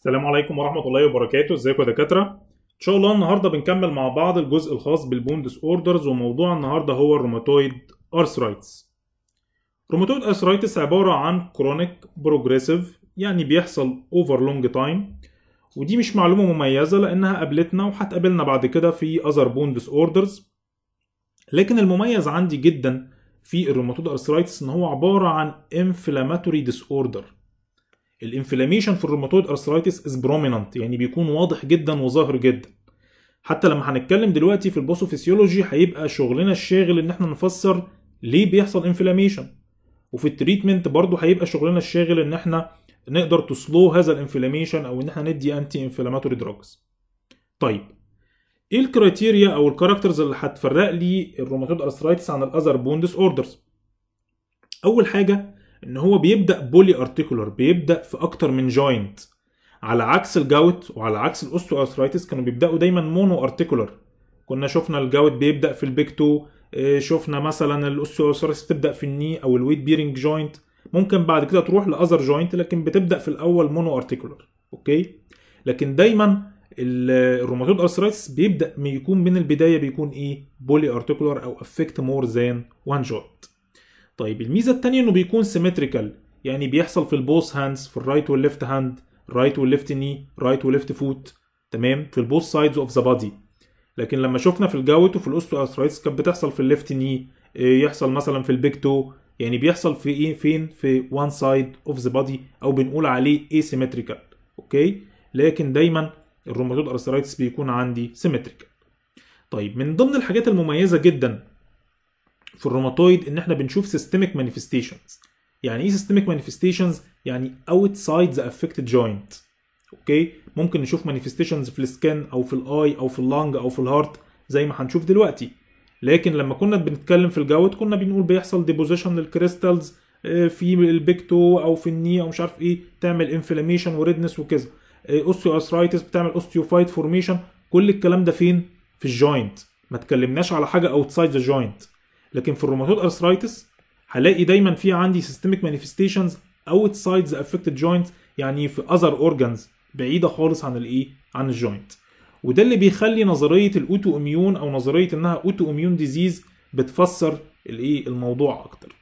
السلام عليكم ورحمة الله وبركاته، ازيكم يا دكاترة؟ إن شاء الله النهاردة بنكمل مع بعض الجزء الخاص بالبون ديس اوردرز وموضوع النهاردة هو الروماتويد ارثرايتس. روماتويد ارثرايتس عبارة عن كرونيك بروجريسيف يعني بيحصل اوفر لونج تايم ودي مش معلومة مميزة لأنها قابلتنا وهتقابلنا بعد كده في اذر بون ديس اوردرز. لكن المميز عندي جدا في الروماتويد ارثرايتس ان هو عبارة عن انفلاماتوري ديس اوردر. الانفلاميشن في الروماتويد ارثرايتس از بروميننت يعني بيكون واضح جدا وظاهر جدا حتى لما هنتكلم دلوقتي في الباثوفيسيولوجي هيبقى شغلنا الشاغل ان احنا نفسر ليه بيحصل انفلاميشن وفي التريتمنت برضو هيبقى شغلنا الشاغل ان احنا نقدر تسلو هذا الانفلاميشن او ان احنا ندي انتي انفلاماتوري دراجز طيب ايه الكرايتيريا او الكاركترز اللي هتفرق لي الروماتويد ارثرايتس عن الاذر بون ديس اوردرز اول حاجه ان هو بيبدا بولي ارتيكولار بيبدا في اكتر من جوينت على عكس الجاوت وعلى عكس الاوستو ارثرايتس كانوا بيبداوا دايما مونو ارتيكولار كنا شفنا الجاوت بيبدا في البيك تو شفنا مثلا الاوستو ارثرايتس بتبدا في الني او الويت بيرنج جوينت ممكن بعد كده تروح لاذر جوينت لكن بتبدا في الاول مونو ارتيكولار اوكي لكن دايما الروماتويد ارثرايتس بيبدا يكون من البدايه بيكون ايه بولي ارتيكولار او افكت مور ذان وان جوينت طيب الميزه الثانيه انه بيكون سيمتريكال يعني بيحصل في البوث هاندز في الرايت والليفت هاند رايت والليفت ني رايت والليفت فوت تمام في البوث سايدز اوف ذا بادي لكن لما شفنا في الجاوت وفي الاوستو ارثرايتس كانت بتحصل في الليفت ني يحصل مثلا في البيج تو يعني بيحصل في ايه فين في وان سايد اوف ذا بادي او بنقول عليه asymmetrical اوكي لكن دايما الروماتويد ارثرايتس بيكون عندي سيمتريكال طيب من ضمن الحاجات المميزه جدا في الروماتويد ان احنا بنشوف سيستميك مانيفستيشنز يعني ايه سيستميك مانيفستيشنز يعني اوتسايد ذا افكتد جوينت اوكي ممكن نشوف مانيفستيشنز في السكن او في الاي او في اللانج او في الهارت زي ما هنشوف دلوقتي لكن لما كنا بنتكلم في الجوت كنا بنقول بيحصل ديبوزيشن للكريستالز في البيكتو او في الني او مش عارف ايه تعمل انفلاميشن وريدنس وكذا اوستيو ارثرايتس بتعمل اوستيوفايت فورميشن كل الكلام ده فين في الجوينت ما تكلمناش على حاجه اوتسايد ذا جوينت لكن في الروماتويد ارثرايتس هلاقي دايما في عندي سيستميك مانيفستيشنز اوتسايد ذا افكتد جوينت يعني في اذر اورجانز بعيده خالص عن الايه عن الجوينت وده اللي بيخلي نظريه الاوتو اميون او نظريه انها اوتو اميون ديزيز بتفسر الايه الموضوع اكتر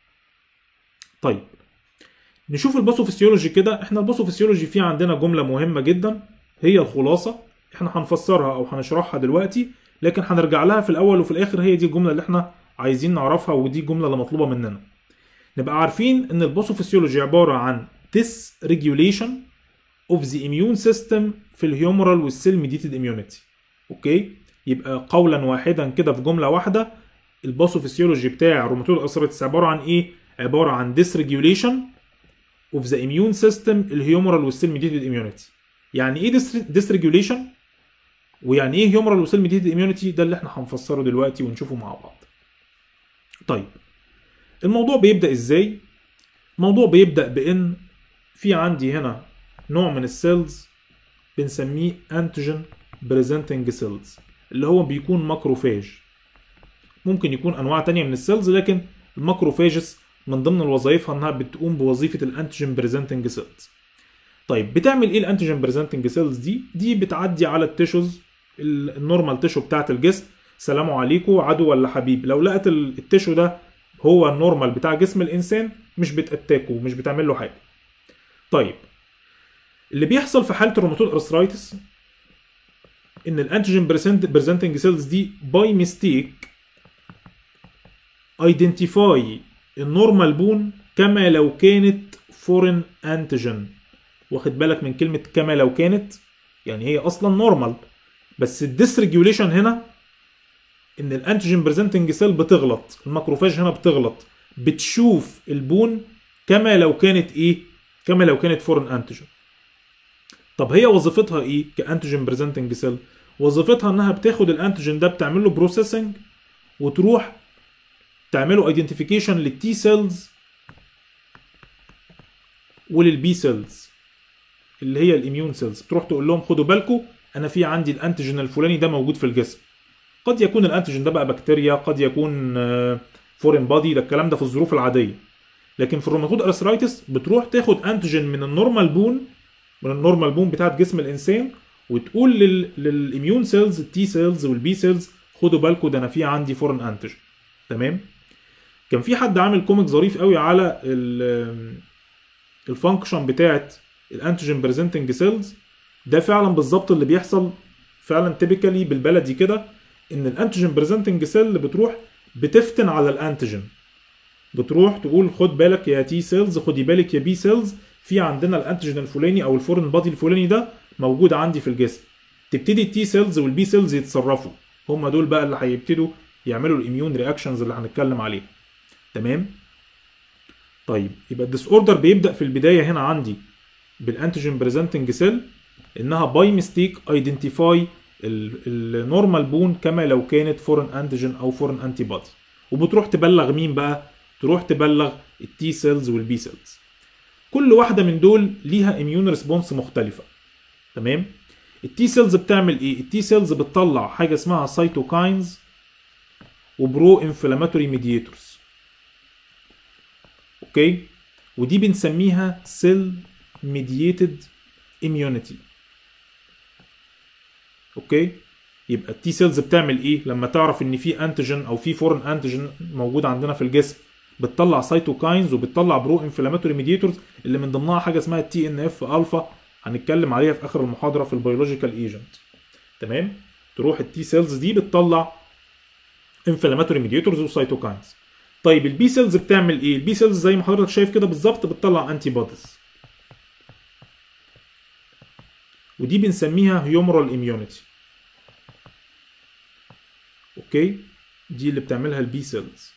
طيب نشوف الباثوفيسيولوجي كده احنا الباثوفيسيولوجي فيه عندنا جمله مهمه جدا هي الخلاصه احنا هنفسرها او هنشرحها دلوقتي لكن هنرجع لها في الاول وفي الاخر هي دي الجمله اللي احنا عايزين نعرفها ودي الجمله اللي مطلوبه مننا نبقى عارفين ان الباثوفيسيولوجي عباره عن dysregulation of the immune system في الهيومرال والسيل ميديتد اميونيتي اوكي يبقى قولا واحدا كده في جمله واحده الباثوفيسيولوجي بتاع روماتويد ارثرايتس عباره عن ايه عباره عن dysregulation of the immune system الهيومرال والسيل ميديتد اميونيتي يعني ايه dysregulation ويعني ايه هيومرال والسيل ميديتد اميونيتي ده اللي احنا هنفسره دلوقتي ونشوفه مع بعض طيب الموضوع بيبدا ازاي الموضوع بيبدا بان في عندي هنا نوع من السيلز بنسميه انتيجين بريزنتنج سيلز اللي هو بيكون ماكروفاج ممكن يكون انواع تانية من السيلز لكن الماكروفاجس من ضمن وظائفها انها بتقوم بوظيفه الانتيجين بريزنتنج سيلز طيب بتعمل ايه الانتيجين بريزنتنج سيلز دي دي بتعدي على التيشوز النورمال تيشو بتاعت الجسم سلام عليكم عدو ولا حبيب لو لقت التيشو ده هو النورمال بتاع جسم الانسان مش بتاتاكه مش بتعمل له حاجه طيب اللي بيحصل في حاله الروماتويد ارثرايتس ان الانتيجين بريزنتنج سيلز دي باي ميستيك ايدنتيفاي النورمال بون كما لو كانت فورين انتيجين واخد بالك من كلمه كما لو كانت يعني هي اصلا نورمال بس الديسريجوليشن هنا ان الانتيجين بريزنتنج سيل بتغلط الماكروفاج هنا بتغلط بتشوف البون كما لو كانت ايه كما لو كانت فورن انتيجين طب هي وظيفتها ايه كانتيجين بريزنتنج سيل وظيفتها انها بتاخد الانتيجين ده بتعمل له بروسيسنج وتروح تعمله ايدنتيفيكيشن للتي سيلز وللبي سيلز اللي هي الاميون سيلز تروح تقول لهم خدوا بالكم انا في عندي الانتيجين الفلاني ده موجود في الجسم قد يكون الانتيجين ده بقى بكتيريا قد يكون فورين بادي ده الكلام ده في الظروف العاديه لكن في الروماتويد ارثرايتس بتروح تاخد انتيجين من النورمال بون من النورمال بون بتاعت جسم الانسان وتقول لل... للاميون سيلز التي سيلز والبي سيلز خدوا بالكم ده انا في عندي فورن انتيجين تمام كان في حد عامل كوميك ظريف قوي على ال... الفانكشن بتاعت الانتيجين بريزنتنج سيلز ده فعلا بالظبط اللي بيحصل فعلا تيبيكالي بالبلدي كده ان الانتيجين بريزنتنج سيل بتروح بتفتن على الانتيجين بتروح تقول خد بالك يا تي سيلز خدي بالك يا بي سيلز في عندنا الانتيجين الفلاني او الفورن بادي الفلاني ده موجود عندي في الجسم تبتدي التي سيلز والبي سيلز يتصرفوا هم دول بقى اللي هيبتدوا يعملوا الاميون رياكشنز اللي هنتكلم عليها تمام طيب يبقى الديس اوردر بيبدا في البدايه هنا عندي بالانتيجين بريزنتنج سيل انها باي ميستيك ايدنتيفاي النورمال بون كما لو كانت فورن انتيجين او فورن انتي بودي وبتروح تبلغ مين بقى تروح تبلغ التي سيلز والبي سيلز كل واحده من دول ليها اميون ريسبونس مختلفه تمام التي سيلز بتعمل ايه التي سيلز بتطلع حاجه اسمها سايتوكاينز وبرو انفلاماتوري ميديتورز اوكي ودي بنسميها سيل ميدييتد اميونيتي اوكي يبقى التي سيلز بتعمل ايه لما تعرف ان في انتيجين او في فورن انتيجين موجود عندنا في الجسم بتطلع سايتوكاينز وبتطلع برو انفلاماتوري ميديتورز اللي من ضمنها حاجه اسمها التي ان اف الفا هنتكلم عليها في اخر المحاضره في البيولوجيكال ايجنت تمام تروح التي سيلز دي بتطلع انفلاماتوري ميديتورز وسايتوكاينز طيب البي سيلز بتعمل ايه البي سيلز زي ما حضرتك شايف كده بالظبط بتطلع انتي بوديز ودي بنسميها هيومرال اميونيتي اوكي دي اللي بتعملها البي سيلز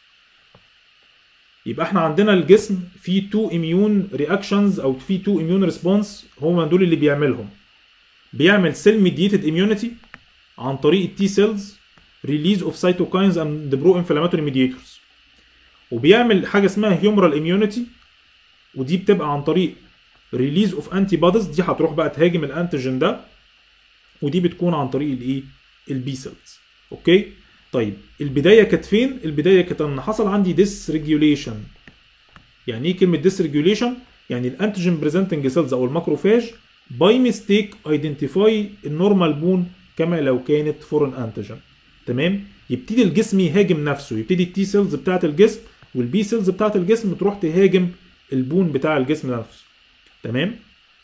يبقى احنا عندنا الجسم فيه تو اميون رياكشنز او فيه تو اميون ريسبونس هما دول اللي بيعملهم بيعمل سيل ميديتد اميونيتي عن طريق التي سيلز ريليز اوف سايتوكاينز اند برو انفلاماتوري ميديتورز وبيعمل حاجه اسمها هيومرال اميونيتي ودي بتبقى عن طريق ريليز اوف انتي بوديز دي هتروح بقى تهاجم الانتيجين ده ودي بتكون عن طريق الايه البي سيلز اوكي طيب البدايه كانت فين البدايه كانت ان حصل عندي ديس ريجوليشن يعني ايه كلمه ديس ريجوليشن يعني الانتيجين بريزنتنج سيلز او الماكروفاج باي ميستيك ايدنتيفاي النورمال بون كما لو كانت فورن انتيجين تمام يبتدي الجسم يهاجم نفسه يبتدي التي سيلز بتاعه الجسم والبي سيلز بتاعه الجسم تروح تهاجم البون بتاع الجسم نفسه تمام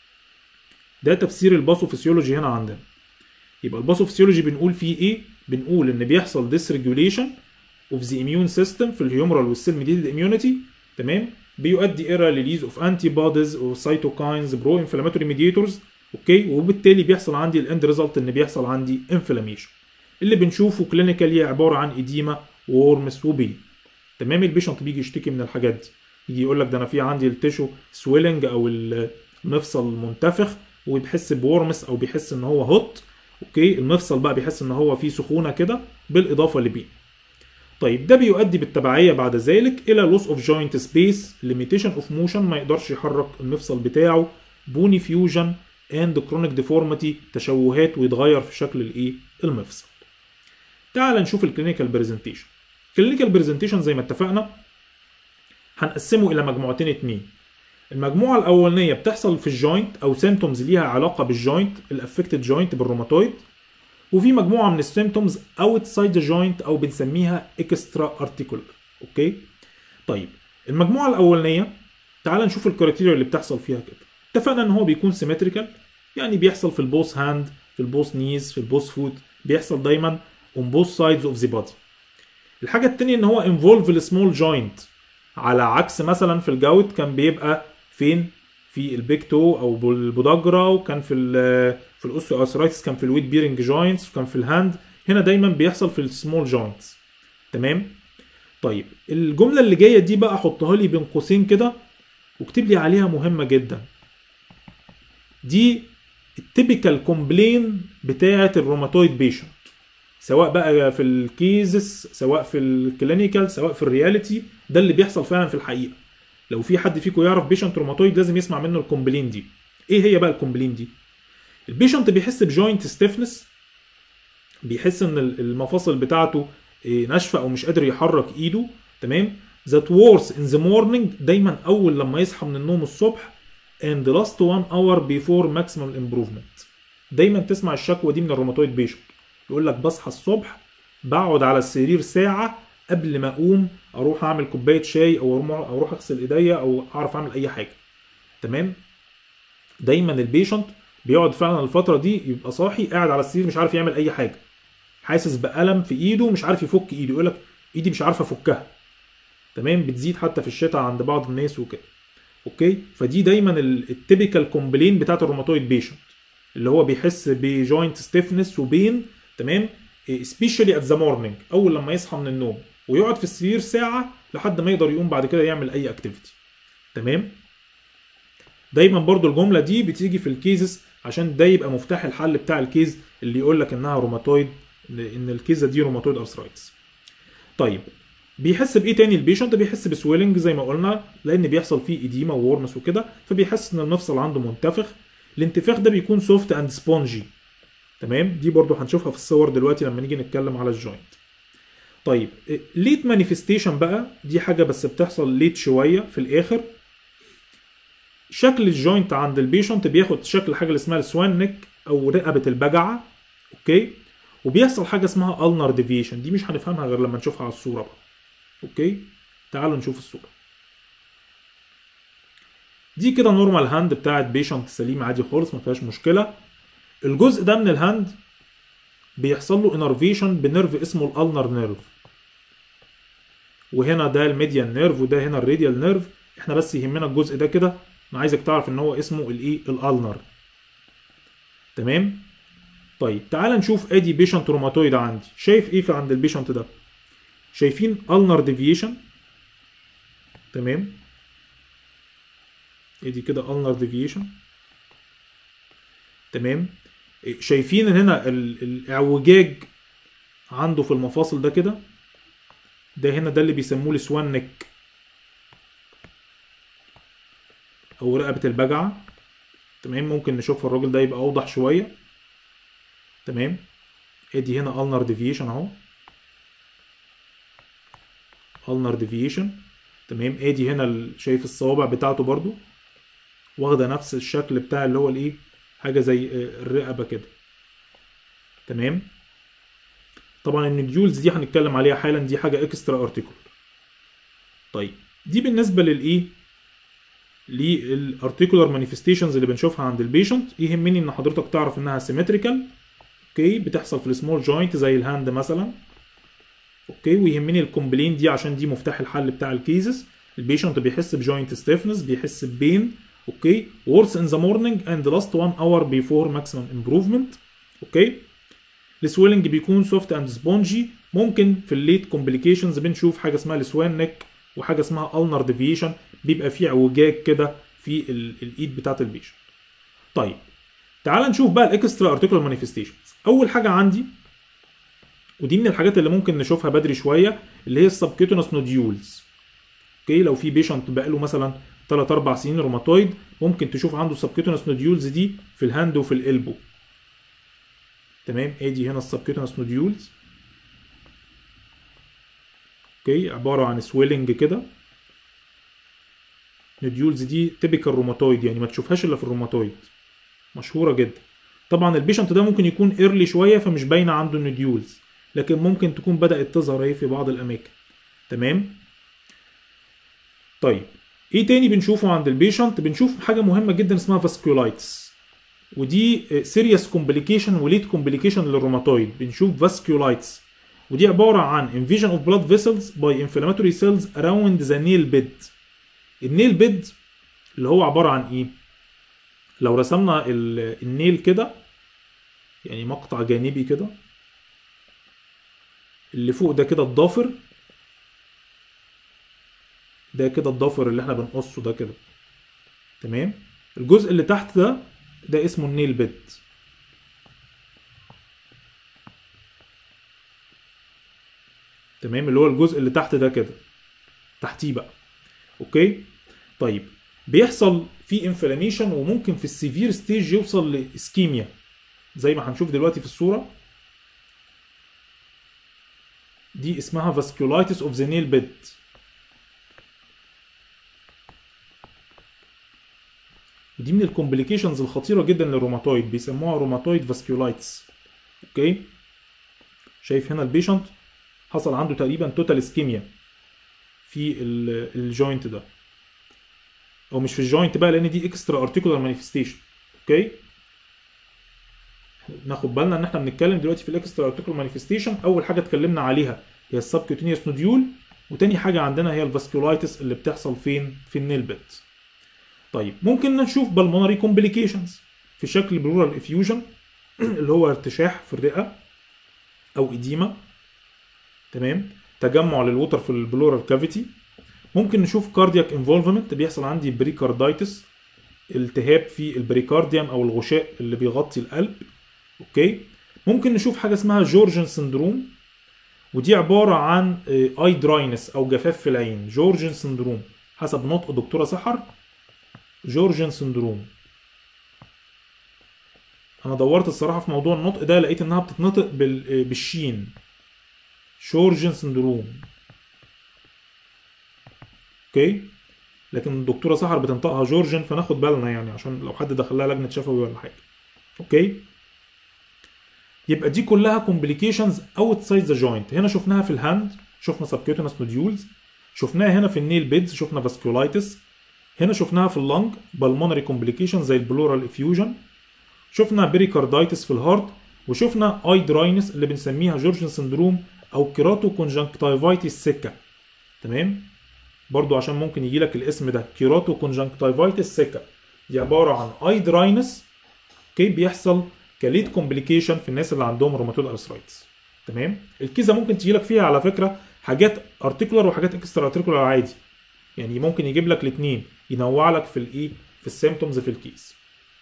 ده تفسير الباثوفيسيولوجي هنا عندنا يبقى الباثوفيسيولوجي بنقول فيه ايه بنقول ان بيحصل ديسريجوليشن اوف ذا اميون سيستم في الهيومرال والسيل ميديتد اميونيتي تمام بيؤدي الى ريليز اوف انتي بوديز وسايتوكاينز برو انفلاماتوري ميديتورز اوكي وبالتالي بيحصل عندي الاند ريزلت ان بيحصل عندي انفلاميشن اللي بنشوفه كلينيكالي عباره عن اديما وورمس وبين تمام البيشنت بيجي يشتكي من الحاجات دي يجي يقول لك ده انا في عندي التيشو سويلنج او المفصل منتفخ وبيحس بورمس او بيحس ان هو هوت اوكي المفصل بقى بيحس ان هو فيه سخونه كده بالاضافه لبين طيب ده بيؤدي بالتبعيه بعد ذلك الى لوس اوف جوينت سبيس ليميتيشن اوف موشن ما يقدرش يحرك المفصل بتاعه بوني فيوجن اند كرونيك ديفورميتي تشوهات ويتغير في شكل الايه المفصل تعال نشوف الكلينيكال برزنتيشن الكلينيكال برزنتيشن زي ما اتفقنا هنقسمه الى مجموعتين اتنين المجموعه الاولانيه بتحصل في الجوينت او سيمتومز ليها علاقه بالجوينت الافكتد جوينت بالروماتويد وفي مجموعه من السيمتومز اوتسايد ذا جوينت او بنسميها اكسترا ارتيكولر اوكي طيب المجموعه الاولانيه تعال نشوف الكريتيريا اللي بتحصل فيها كده اتفقنا ان هو بيكون سيمتريكال يعني بيحصل في البوس هاند في البوس نيز في البوس فوت بيحصل دايما on both sides of the body الحاجه التانية ان هو involve السمول جوينت على عكس مثلا في الجوت كان بيبقى فين في البيك تو او البوداجرا وكان في ال في الاوستيو ارثرايتس كان في الويت بيرنج جوينتس وكان في الهاند هنا دايما بيحصل في السمول جوينتس تمام طيب الجمله اللي جايه دي بقى حطها لي بين قوسين كده واكتب لي عليها مهمه جدا دي التيبيكال كومبلين بتاعه الروماتويد بيشنت سواء بقى في الكيزس سواء في الكلينيكال سواء في الرياليتي ده اللي بيحصل فعلا في الحقيقه لو في حد فيكم يعرف بيشنت روماتويد لازم يسمع منه الكومبلين دي ايه هي بقى الكومبلين دي البيشنت بيحس بجوينت ستيفنس بيحس ان المفاصل بتاعته ناشفه او مش قادر يحرك ايده تمام ذات وورس ان ذا مورنينج دايما اول لما يصحى من النوم الصبح and last one hour before maximum improvement دايما تسمع الشكوى دي من الروماتويد بيشنت يقول لك بصحى الصبح بقعد على السرير ساعة قبل ما اقوم اروح اعمل كوباية شاي او اروح اروح اغسل ايديا او اعرف اعمل اي حاجة تمام دايما البيشنت بيقعد فعلا الفترة دي يبقى صاحي قاعد على السرير مش عارف يعمل اي حاجة حاسس بألم في ايده مش عارف يفك ايده يقول لك ايدي مش عارف افكها تمام بتزيد حتى في الشتاء عند بعض الناس وكده اوكي فدي دايما التيبيكال كومبلين بتاعت الروماتويد بيشنت اللي هو بيحس بجوينت ستيفنس وبين تمام سبيشالي ات ذا مورنينج اول لما يصحى من النوم ويقعد في السرير ساعه لحد ما يقدر يقوم بعد كده يعمل اي اكتيفيتي تمام دايما برضو الجمله دي بتيجي في الكيزز عشان ده يبقى مفتاح الحل بتاع الكيز اللي يقول لك انها روماتويد ان الكيزه دي روماتويد ارثرايتس طيب بيحس بايه تاني البيشنت بيحس بسويلنج زي ما قلنا لان بيحصل فيه اديما وورمس وكده فبيحس ان المفصل عنده منتفخ الانتفاخ ده بيكون سوفت اند سبونجي تمام دي برضو هنشوفها في الصور دلوقتي لما نيجي نتكلم على الجوينت طيب ليت مانيفستيشن بقى دي حاجه بس بتحصل ليت شويه في الاخر شكل الجوينت عند البيشنت بياخد شكل حاجه اللي اسمها السوان نيك او رقبه البجعه اوكي وبيحصل حاجه اسمها النر ديفيشن دي مش هنفهمها غير لما نشوفها على الصوره بقى اوكي تعالوا نشوف الصوره دي كده نورمال هاند بتاعت بيشنت سليم عادي خالص ما فيهاش مشكله الجزء ده من الهاند بيحصل له انرفيشن بنيرف اسمه الالنر نيرف وهنا ده الميديان نيرف وده هنا الراديال نيرف احنا بس يهمنا الجزء ده كده انا عايزك تعرف ان هو اسمه الايه الالنر تمام طيب تعال نشوف ادي بيشنت روماتويد عندي شايف ايه في عند البيشنت ده شايفين النر ديفيشن تمام ادي كده النر ديفيشن تمام شايفين هنا الاعوجاج عنده في المفاصل ده كده ده هنا ده اللي بيسموه السوان نيك او رقبه البجعه تمام ممكن نشوف الراجل ده يبقى اوضح شويه تمام ادي هنا النر ديفيشن اهو النر ديفيشن تمام ادي هنا شايف الصوابع بتاعته برضو واخده نفس الشكل بتاع اللي هو الايه حاجه زي الرقبه كده تمام طبعا النديولز دي هنتكلم عليها حالا دي حاجه اكسترا ارتيكولر طيب دي بالنسبه للايه للارتيكولار مانيفستيشنز اللي بنشوفها عند البيشنت يهمني ان حضرتك تعرف انها سيمتريكال اوكي بتحصل في السمول جوينت زي الهاند مثلا اوكي ويهمني الكومبلين دي عشان دي مفتاح الحل بتاع الكيسز البيشنت بيحس بجوينت ستيفنس بيحس ببين اوكي worse in the morning and last one hour before maximum improvement اوكي السويلنج بيكون سوفت اند سبونجي ممكن في الليت كومبليكيشنز بنشوف حاجه اسمها السوان نيك وحاجه اسمها النر ديفيشن بيبقى فيه اعوجاج كده في الايد بتاعت البيشنت طيب تعال نشوف بقى الاكسترا ارتيكولار مانيفستيشنز اول حاجه عندي ودي من الحاجات اللي ممكن نشوفها بدري شويه اللي هي السبكيوتونس نوديولز اوكي لو في بيشنت بقاله مثلا 3 4 سنين روماتويد ممكن تشوف عنده سبكيوتونس نوديولز دي في الهاند وفي الالبو تمام ادي هنا السبكيوتونس نوديولز اوكي عباره عن سويلنج كده نوديولز دي تيبيكال روماتويد يعني ما تشوفهاش الا في الروماتويد مشهوره جدا طبعا البيشنت ده ممكن يكون ايرلي شويه فمش باينه عنده النوديولز لكن ممكن تكون بدات تظهر اهي في بعض الاماكن تمام طيب ايه تاني بنشوفه عند البيشنت بنشوف حاجه مهمه جدا اسمها فاسكولايتس ودي سيريس كومبليكيشن وليد كومبليكيشن للروماتويد بنشوف فاسكولايتس ودي عباره عن invasion of blood vessels by inflammatory cells around the nail bed النيل بيد اللي هو عباره عن ايه لو رسمنا النيل كده يعني مقطع جانبي كده اللي فوق ده كده الضافر ده كده الضافر اللي احنا بنقصه ده كده تمام الجزء اللي تحت ده ده اسمه النيل بيد تمام اللي هو الجزء اللي تحت ده كده تحتيه بقى اوكي طيب بيحصل في انفلاميشن وممكن في السيفير ستيج يوصل لاسكيميا زي ما هنشوف دلوقتي في الصوره دي اسمها فاسكولايتس اوف ذا نيل بيد ودي من الكومبليكيشنز الخطيره جدا للروماتويد بيسموها روماتويد فاسكيولايتس اوكي شايف هنا البيشنت حصل عنده تقريبا توتال اسكيميا في الجوينت ده او مش في الجوينت بقى لان دي اكسترا ارتيكولار مانيفستيشن اوكي ناخد بالنا ان احنا بنتكلم دلوقتي في الاكسترا ارتيكولار مانيفستيشن اول حاجه اتكلمنا عليها هي السبكيوتينيوس نوديول وتاني حاجه عندنا هي الفاسكولايتس اللي بتحصل فين في النيل بيت طيب ممكن نشوف بالمونري كومبليكيشنز في شكل بلورال افيوجن اللي هو ارتشاح في الرئه او اديمه تمام تجمع للوتر في البلورال كافيتي ممكن نشوف كاردياك انفولفمنت بيحصل عندي بريكاردايتس التهاب في البريكارديوم او الغشاء اللي بيغطي القلب اوكي ممكن نشوف حاجه اسمها جورجن سندروم ودي عباره عن اي دراينس او جفاف في العين جورجن سندروم حسب نطق دكتوره سحر جورجن سندروم انا دورت الصراحه في موضوع النطق ده لقيت انها بتتنطق بال- بالشين شورجن سندروم اوكي لكن الدكتوره سحر بتنطقها جورجن فناخد بالنا يعني عشان لو حد دخل لها لجنه شفوي ولا حاجه اوكي يبقى دي كلها كومبليكيشنز اوتسايد ذا جوينت هنا شفناها في الهاند شفنا سبكيوتينس نوديولز شفناها هنا في النيل بيدز شفنا فاسكولايتس هنا شفناها في اللنج بالمونري كومبليكيشن زي البلورال افيوجن شفنا بيريكاردايتس في الهارت وشفنا اي دراينس اللي بنسميها جورجن سندروم او كيراتو كونجنكتيفايتس سكه تمام برضو عشان ممكن يجي لك الاسم ده كيراتو كونجنكتيفايتس سكه دي عباره عن اي دراينس اوكي بيحصل كليد كومبليكيشن في الناس اللي عندهم روماتويد ارثرايتس تمام الكيزه ممكن تجي لك فيها على فكره حاجات ارتيكولار وحاجات اكسترا ارتيكولار عادي يعني ممكن يجيب لك الاثنين ينوع لك في الايه في السيمتومز في الكيس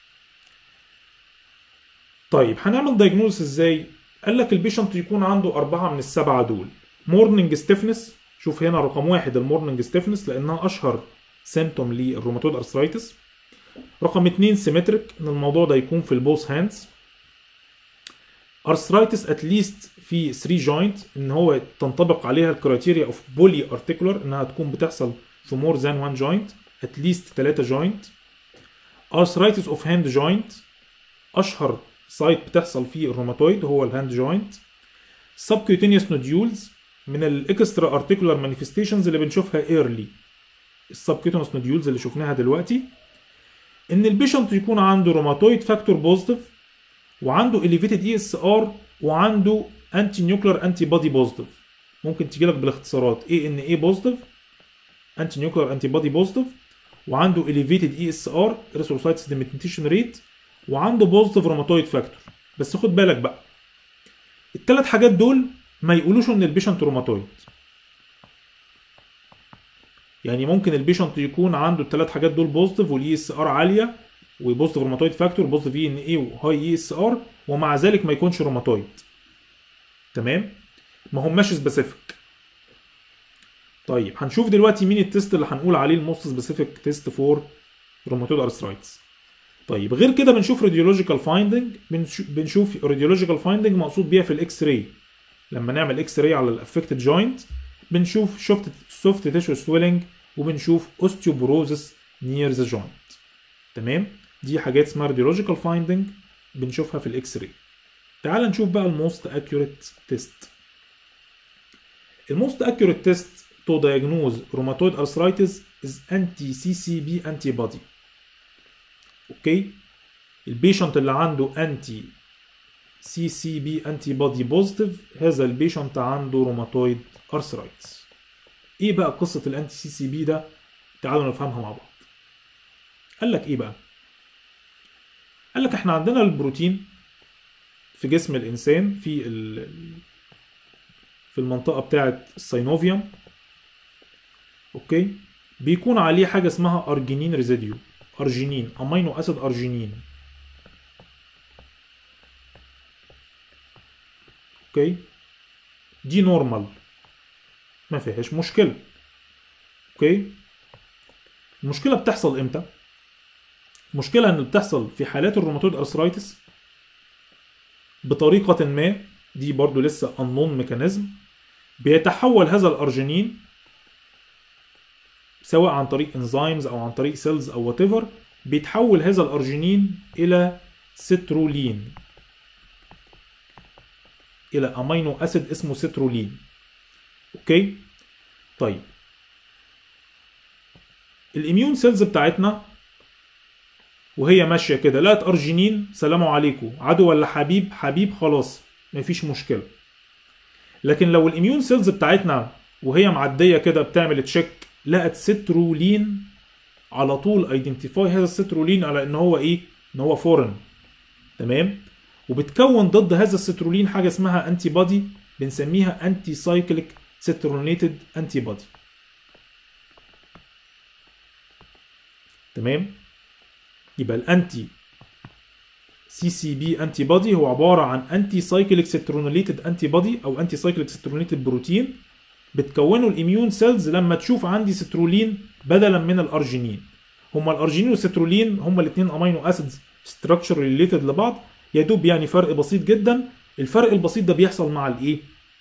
طيب هنعمل دايجنوز ازاي قال لك البيشنت يكون عنده أربعة من السبعة دول مورنينج ستيفنس شوف هنا رقم واحد المورنينج ستيفنس لأنها أشهر سيمتوم للروماتويد أرثرايتس رقم اتنين سيمتريك إن الموضوع ده يكون في البوث هاندز ارثرايتس اتليست في 3 جوينت ان هو تنطبق عليها الكرايتيريا اوف بولي ارتيكولار انها تكون بتحصل في مور ذان 1 جوينت اتليست 3 جوينت ارثرايتس اوف هاند جوينت اشهر سايت بتحصل فيه الروماتويد هو الهاند جوينت subcutaneous نوديولز من الاكسترا ارتيكولار مانيفستيشنز اللي بنشوفها ايرلي السبكيوتينوس نوديولز اللي شفناها دلوقتي ان البيشنت يكون عنده روماتويد فاكتور بوزيتيف وعنده elevated اي اس ار وعنده انتي نيوكلير انتي بودي بوزيتيف ممكن تجي لك بالاختصارات اي ان اي بوزيتيف انتي نيوكلير انتي بودي بوزيتيف وعنده elevated اي اس ار erythrocytes ديميتيشن ريت وعنده بوزيتيف روماتويد فاكتور بس خد بالك بقى الثلاث حاجات دول ما يقولوش ان البيشنت روماتويد يعني ممكن البيشنت يكون عنده الثلاث حاجات دول بوزيتيف والاي اس ار عاليه وبوزيتيف روماتويد فاكتور بوزيتيف اي ان اي وهاي اي اس ار ومع ذلك ما يكونش روماتويد تمام ما هماش سبيسيفيك طيب هنشوف دلوقتي مين التيست اللي هنقول عليه الموست سبيسيفيك تيست فور روماتويد ارثرايتس طيب غير كده بنشوف راديولوجيكال فايندنج بنشوف راديولوجيكال فايندنج مقصود بيها في الاكس راي لما نعمل اكس راي على الافكتد جوينت بنشوف شفت سوفت تيشو سويلنج وبنشوف اوستيوبروزس نير ذا جوينت تمام دي حاجات اسمها راديولوجيكال فايندنج بنشوفها في الاكس راي تعال نشوف بقى الموست اكيوريت تيست الموست اكيوريت تيست تو diagnose rheumatoid arthritis is anti CCB antibody اوكي البيشنت اللي عنده انتي سي سي بي انتي بودي بوزيتيف هذا البيشنت عنده روماتويد ارثرايتس ايه بقى قصه الانتي سي سي بي ده تعالوا نفهمها مع بعض قال لك ايه بقى قال لك احنا عندنا البروتين في جسم الانسان في ال في المنطقه بتاعه السينوفيوم اوكي بيكون عليه حاجه اسمها ارجينين ريزيديو ارجينين امينو اسيد ارجينين اوكي دي نورمال ما فيهاش مشكله اوكي المشكله بتحصل امتى المشكله ان بتحصل في حالات الروماتويد ارثرايتس بطريقه ما دي برضو لسه unknown ميكانيزم بيتحول هذا الارجينين سواء عن طريق انزيمز او عن طريق سيلز او وات ايفر بيتحول هذا الارجينين الى سترولين الى امينو اسيد اسمه سترولين اوكي طيب الاميون سيلز بتاعتنا وهي ماشيه كده لقت ارجينين سلام عليكم عدو ولا حبيب حبيب خلاص مفيش مشكله لكن لو الاميون سيلز بتاعتنا وهي معديه كده بتعمل تشيك لقت سترولين على طول ايدنتيفاي هذا السترولين على ان هو ايه ان هو فورن تمام وبتكون ضد هذا السترولين حاجه اسمها انتي بودي بنسميها انتي سايكليك سترونيتد انتي بودي تمام يبقى الانتي سي سي بي انتي بودي هو عباره عن انتي سايكليك سترونيتد انتي بودي او انتي سايكليك سترونيتد بروتين بتكونه الاميون سيلز لما تشوف عندي سترولين بدلا من الارجينين هما الارجينين والسترولين هما الاثنين امينو اسيدز ستراكشر ريليتد لبعض يا دوب يعني فرق بسيط جدا الفرق البسيط ده بيحصل مع الايه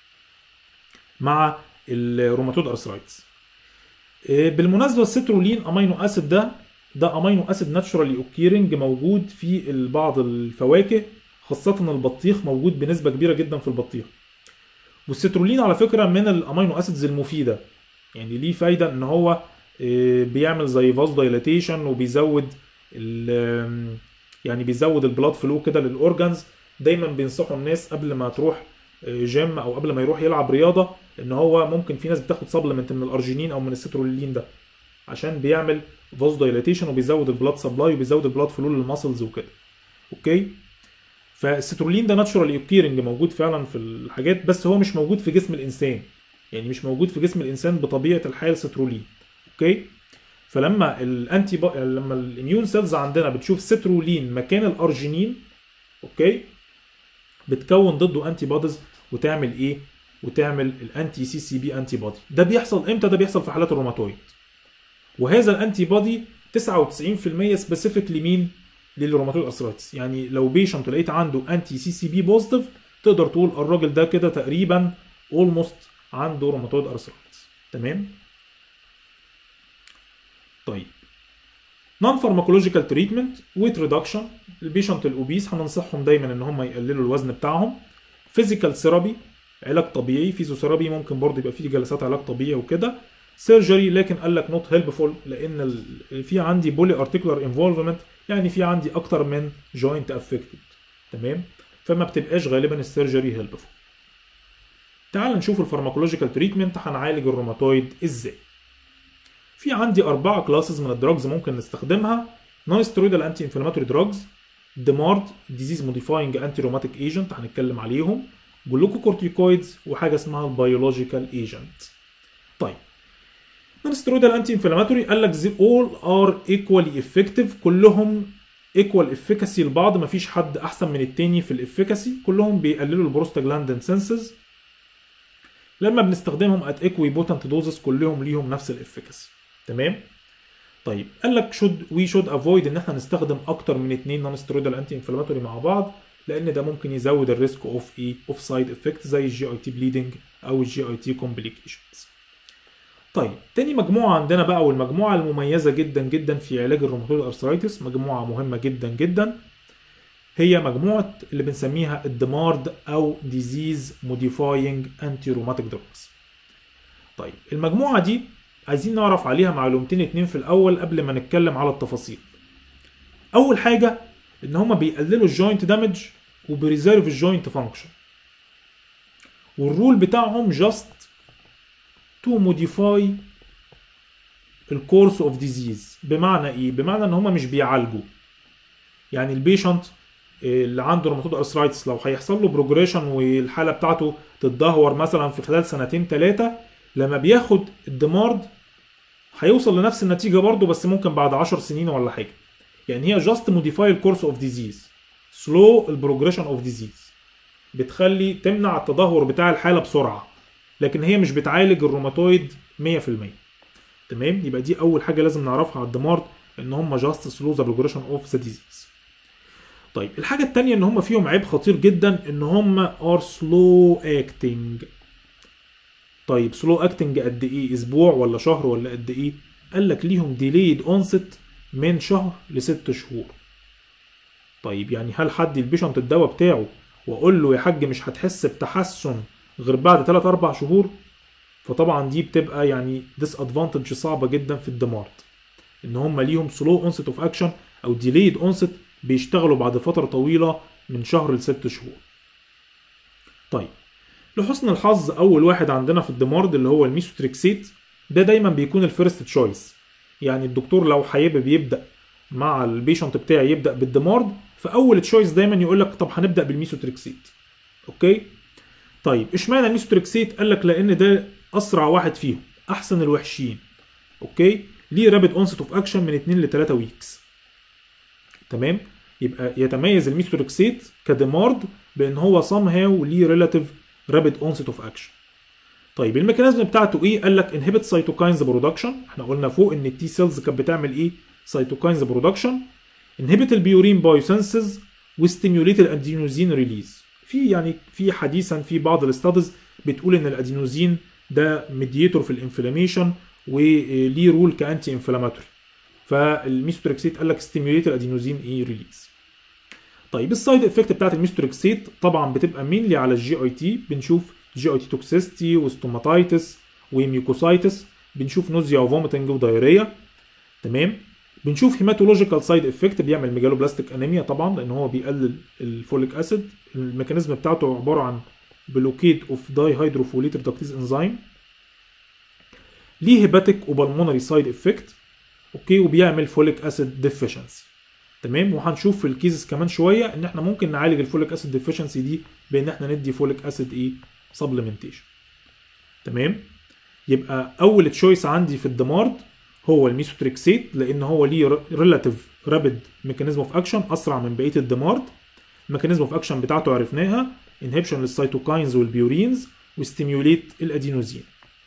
مع الروماتويد ارثرايتس بالمناسبه السترولين امينو اسيد ده ده امينو اسيد ناتشورالي اوكيرنج موجود في بعض الفواكه خاصه البطيخ موجود بنسبه كبيره جدا في البطيخ والسترولين على فكره من الامينو اسيدز المفيده يعني ليه فايده ان هو بيعمل زي فاز دايلاتيشن وبيزود يعني بيزود البلاد فلو كده للاورجنز دايما بينصحوا الناس قبل ما تروح جيم او قبل ما يروح يلعب رياضه ان هو ممكن في ناس بتاخد سبلمنت من الارجينين او من السترولين ده عشان بيعمل فاز دايلاتيشن وبيزود البلاد سبلاي وبيزود البلاد فلو للماسلز وكده اوكي فالسترولين ده ناتشورال اوكيرنج موجود فعلا في الحاجات بس هو مش موجود في جسم الانسان يعني مش موجود في جسم الانسان بطبيعه الحال سترولين اوكي فلما الانتي با... لما الاميون سيلز عندنا بتشوف سترولين مكان الارجينين اوكي بتكون ضده انتي بوديز وتعمل ايه وتعمل الانتي سي سي بي انتي بودي ده بيحصل امتى ده بيحصل في حالات الروماتويد وهذا الانتي بودي 99% سبيسيفيك لمين للروماتويد ارثرايتس يعني لو بيشنت لقيت عنده انتي سي سي بي بوزيتيف تقدر تقول الراجل ده كده تقريبا اولموست عنده روماتويد ارثرايتس تمام طيب نون فارماكولوجيكال تريتمنت ويت ريدكشن البيشنت الاوبيس هننصحهم دايما ان هم يقللوا الوزن بتاعهم فيزيكال ثيرابي علاج طبيعي فيزيوثيرابي ممكن برضه يبقى فيه جلسات علاج طبيعي وكده سيرجري لكن قال لك نوت هيلبفول لان ال... في عندي بولي ارتيكولار انفولفمنت يعني في عندي اكتر من جوينت افكتد تمام فما بتبقاش غالبا السيرجري هيلبفول تعال نشوف الفارماكولوجيكال تريتمنت هنعالج الروماتويد ازاي في عندي أربعة كلاسز من الدراجز ممكن نستخدمها نون ستيرويدال انتي انفلاماتوري دراجز ديمارد ديزيز موديفاينج انتي روماتيك ايجنت هنتكلم عليهم جلوكوكورتيكويدز وحاجه اسمها البيولوجيكال ايجنت طيب نون ستيرويدال انتي انفلاماتوري قال لك زي اول ار ايكوالي افكتيف كلهم ايكوال افيكاسي لبعض مفيش حد احسن من التاني في الافيكاسي كلهم بيقللوا البروستاجلاندين سنسز لما بنستخدمهم ات ايكوي بوتنت دوزز كلهم ليهم نفس الافيكاسي تمام طيب قال لك شود وي شود افويد ان احنا نستخدم اكتر من اثنين نون ستيرويدال انتي انفلاماتوري مع بعض لان ده ممكن يزود الريسك اوف ايه اوف سايد افكت زي الجي اي تي بليدنج او الجي اي تي كومبليكيشنز طيب تاني مجموعه عندنا بقى والمجموعه المميزه جدا جدا في علاج الروماتويد ارثرايتس مجموعه مهمه جدا جدا هي مجموعه اللي بنسميها الدمارد او ديزيز موديفاينج انتي روماتيك دراجز طيب المجموعه دي عايزين نعرف عليها معلومتين اتنين في الاول قبل ما نتكلم على التفاصيل اول حاجه ان هما بيقللوا الجوينت دامج وبريزيرف الجوينت فانكشن والرول بتاعهم جاست تو موديفاي الكورس اوف ديزيز بمعنى ايه بمعنى ان هما مش بيعالجوا يعني البيشنت اللي عنده روماتويد ارثرايتس لو هيحصل له بروجريشن والحاله بتاعته تتدهور مثلا في خلال سنتين ثلاثه لما بياخد الدمارد هيوصل لنفس النتيجه برضه بس ممكن بعد 10 سنين ولا حاجه يعني هي جاست موديفاي الكورس اوف ديزيز سلو البروجريشن اوف ديزيز بتخلي تمنع التدهور بتاع الحاله بسرعه لكن هي مش بتعالج الروماتويد 100% تمام يبقى دي اول حاجه لازم نعرفها على الدمارد ان هم جاست سلو ذا بروجريشن اوف ذا ديزيز طيب الحاجه الثانيه ان هم فيهم عيب خطير جدا ان هم ار سلو اكتنج طيب سلو اكتنج قد ايه اسبوع ولا شهر ولا قد ايه قال لك ليهم ديليد اونست من شهر لست شهور طيب يعني هل حد البيشنت الدواء بتاعه واقول له يا حاج مش هتحس بتحسن غير بعد 3 4 شهور فطبعا دي بتبقى يعني ديس ادفانتج صعبه جدا في الدمارت ان هم ليهم سلو اونست اوف اكشن او ديليد اونست بيشتغلوا بعد فتره طويله من شهر لست شهور طيب لحسن الحظ اول واحد عندنا في الدمارد اللي هو الميسوتريكسيت ده دايما بيكون الفيرست تشويس يعني الدكتور لو حابب يبدا مع البيشنت بتاعي يبدا بالدمارد فاول تشويس دايما يقول لك طب هنبدا بالميسوتريكسيت اوكي طيب اشمعنى الميسوتريكسيت قال لك لان ده اسرع واحد فيهم احسن الوحشين اوكي ليه رابid onset اوف اكشن من 2 ل 3 ويكس تمام يبقى يتميز الميثوركسيت كدمارد بان هو somehow ليه relative rapid onset of action طيب الميكانيزم بتاعته ايه قال لك inhibit cytokines production احنا قلنا فوق ان التي سيلز كانت بتعمل ايه cytokines production inhibit البيورين بايوسنسز وستيميوليت الادينوزين ريليز في يعني في حديثا في بعض الاستادز بتقول ان الادينوزين ده ميديتور في الانفلاميشن وليه رول كانتي انفلاماتوري فالميستوركسيت قال لك ستيميوليت الادينوزين ايه ريليز طيب السايد افكت بتاعت الميستوركسيت طبعا بتبقى مينلي على الجي اي تي بنشوف جي اي تي توكسيستي وستوماتايتس وميوكوسايتس بنشوف نوزيا وفوميتنج ودايريا تمام بنشوف هيماتولوجيكال سايد افكت بيعمل ميجالوبلاستيك انيميا طبعا لان هو بيقلل الفوليك اسيد الميكانيزم بتاعته عباره عن بلوكيت اوف داي هيدروفوليت ريدكتيز انزيم ليه هيباتيك وبالمونري سايد افكت اوكي وبيعمل فوليك اسيد ديفيشنسي تمام وهنشوف في الكيسز كمان شويه ان احنا ممكن نعالج الفوليك اسيد ديفيشنسي دي بان احنا ندي فوليك اسيد ايه سبلمنتيشن تمام يبقى اول تشويس عندي في الدمارد هو الميسوتريكسيت لان هو ليه ريلاتيف رابيد ميكانيزم اوف اكشن اسرع من بقيه الدمارد الميكانيزم اوف اكشن بتاعته عرفناها انهبشن للسيتوكاينز والبيورينز وستيميوليت الادينوزين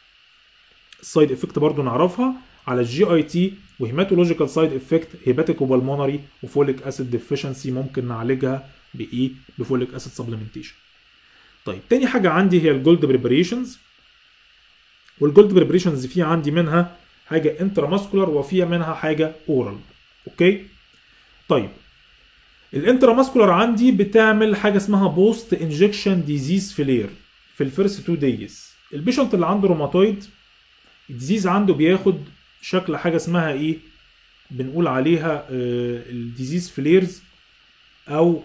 السايد افكت برضو نعرفها على الجي اي تي وهيماتولوجيكال سايد افكت هيباتيك وبالمونري وفوليك اسيد ديفيشنسي ممكن نعالجها بايه بفوليك اسيد سبلمنتيشن طيب تاني حاجه عندي هي الجولد بريبريشنز والجولد بريبريشنز في عندي منها حاجه انتراماسكولار وفيها منها حاجه اورال اوكي طيب الانتراماسكولار عندي بتعمل حاجه اسمها بوست انجكشن ديزيز فيلير في الفيرست تو دايز البيشنت اللي عنده روماتويد الديزيز عنده بياخد شكل حاجه اسمها ايه بنقول عليها الديزيز فليرز او